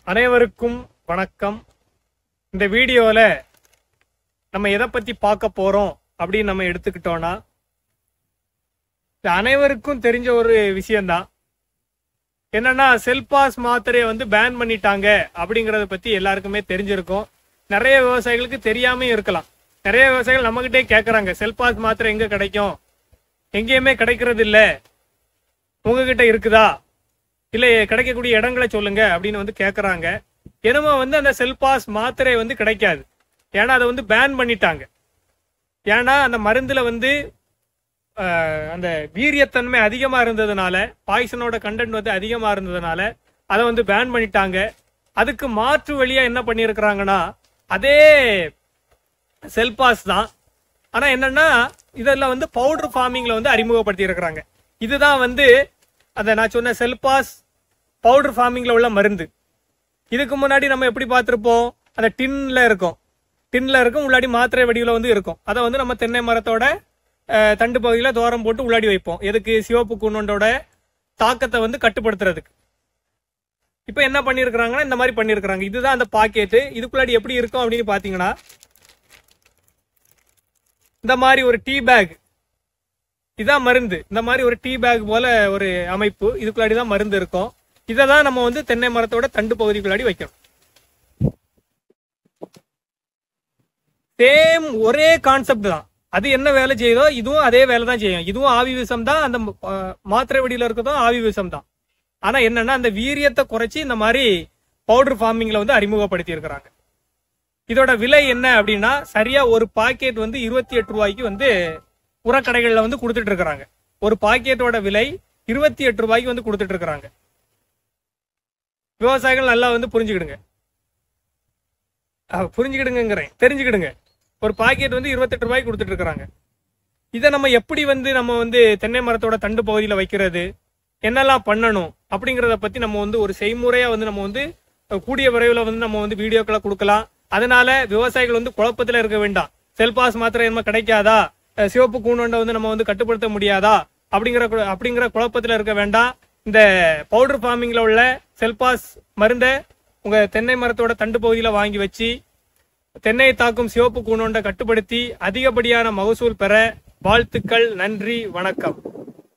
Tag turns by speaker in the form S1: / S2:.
S1: அனைவருக்கும் வணக்கம் இந்த வீடியோல நம்ம எதை பத்தி பார்க்க போறோம் அப்படின்னு நம்ம எடுத்துக்கிட்டோம்னா இது அனைவருக்கும் தெரிஞ்ச ஒரு விஷயம்தான் என்னன்னா செல்பாஸ் மாத்திரையை வந்து பேன் பண்ணிட்டாங்க அப்படிங்கறத பத்தி எல்லாருக்குமே தெரிஞ்சிருக்கும் நிறைய விவசாயிகளுக்கு தெரியாம இருக்கலாம் நிறைய விவசாயிகள் நம்மகிட்டே கேக்குறாங்க செல்பாஸ் மாத்திரை எங்க கிடைக்கும் எங்கேயுமே கிடைக்கிறது இல்ல உங்ககிட்ட இருக்குதா இல்ல கிடைக்கக்கூடிய இடங்களை சொல்லுங்க அப்படின்னு வந்து கேக்குறாங்க என்னமோ வந்து அந்த செல்பாஸ் மாத்திரை வந்து கிடைக்காது ஏன்னா அதை வந்து பேன் பண்ணிட்டாங்க ஏன்னா அந்த மருந்துல வந்து ஆஹ், அந்த வீரியத்தன்மை அதிகமா இருந்ததுனால பாய்சனோட கண்டென்ட் வந்து அதிகமா இருந்ததுனால அதை வந்து பேன் பண்ணிட்டாங்க அதுக்கு மாற்று வழியா என்ன பண்ணியிருக்கிறாங்கன்னா அதே செல்பாஸ் தான் ஆனா என்னன்னா இதெல்லாம் வந்து பவுடர் ஃபார்மிங்ல வந்து அறிமுகப்படுத்தி இருக்கிறாங்க இதுதான் வந்து அந்த நான் சொன்ன செல்பாஸ் பவுடர் ஃபார்மிங்ல உள்ள மருந்து இதுக்கு முன்னாடி நம்ம எப்படி பார்த்திருப்போம் அந்த டின்ல இருக்கும் டின்ல இருக்கும் உள்ளாடி மாத்திரை வடிவில் வந்து இருக்கும் அதை வந்து நம்ம தென்னை மரத்தோட அஹ், தண்டு பகுதியில் தோரம் போட்டு உள்ளாடி வைப்போம் எதுக்கு சிவப்பு கூண்டோட தாக்கத்தை வந்து கட்டுப்படுத்துறதுக்கு இப்போ என்ன பண்ணியிருக்கிறாங்கன்னா இந்த மாதிரி பண்ணியிருக்கிறாங்க இதுதான் அந்த பாக்கெட்டு இதுக்குள்ளாடி எப்படி இருக்கும் அப்படின்னு பார்த்தீங்கன்னா இந்த மாதிரி ஒரு டீ பேக் இதான் மருந்து இந்த மாதிரி ஒரு டீ பேக் போல ஒரு அமைப்பு இதுக்குள்ளாடி தான் மருந்து இருக்கும் இதை தான் நம்ம வந்து தென்னை மரத்தோட தண்டு பகுதிக்குள்ளாடி வைக்கணும் சேம் ஒரே கான்செப்ட் தான் அது என்ன வேலை செய்யுதோ இதுவும் அதே வேலை தான் செய்யும் இதுவும் ஆவி விஷம் தான் அந்த அஹ், மாத்திரை வடியில இருக்கிறதும் ஆவி விஷம் தான் ஆனா என்னன்னா அந்த வீரியத்தை குறைச்சி இந்த மாதிரி பவுடர் ஃபார்மிங்ல வந்து அறிமுகப்படுத்தி இருக்கிறாங்க இதோட விலை என்ன அப்படின்னா சரியா ஒரு பாக்கெட் வந்து இருபத்தி எட்டு ரூபாய்க்கு வந்து உரக்கடைகள்ல வந்து கொடுத்துட்டு இருக்கிறாங்க ஒரு பாக்கெட்டோட விலை இருபத்தி எட்டு ரூபாய்க்கு வந்து கொடுத்துட்டு இருக்கிறாங்க விவசாயிகள் நல்லா வந்து புரிஞ்சுக்கிடுங்க அஹ், புரிஞ்சுக்கிடுங்கிறேன் தெரிஞ்சுக்கிடுங்க ஒரு பாக்கெட் வந்து இருபத்தெட்டு ரூபாய்க்கு கொடுத்துட்டு இருக்கிறாங்க இதை நம்ம எப்படி வந்து நம்ம வந்து தென்னை மரத்தோட தண்டு பகுதியில வைக்கிறது என்னெல்லாம் பண்ணணும் அப்படிங்கறத பத்தி நம்ம வந்து ஒரு செய்முறையா வந்து நம்ம வந்து அஹ், கூடிய விரைவில் வந்து நம்ம வந்து வீடியோக்களை கொடுக்கலாம் அதனால விவசாயிகள் வந்து குழப்பத்துல இருக்க வேண்டாம் செல்பாஸ் மாத்திரை நம்ம கிடைக்காதா அஹ், சிவப்பு கூண்டை வந்து நம்ம வந்து கட்டுப்படுத்த முடியாதா அப்படிங்கிற கு- அப்படிங்கிற குழப்பத்துல இருக்க வேண்டாம் இந்த பவுடர் ஃபார்மிங்ல உள்ள செல்பாஸ் மருந்தை உங்க தென்னை மரத்தோட தண்டு பகுதியில வாங்கி வச்சு தென்னையை தாக்கும் சிவப்பு கூண்டை கட்டுப்படுத்தி அதிகப்படியான மகசூல் பெற வாழ்த்துக்கள் நன்றி வணக்கம்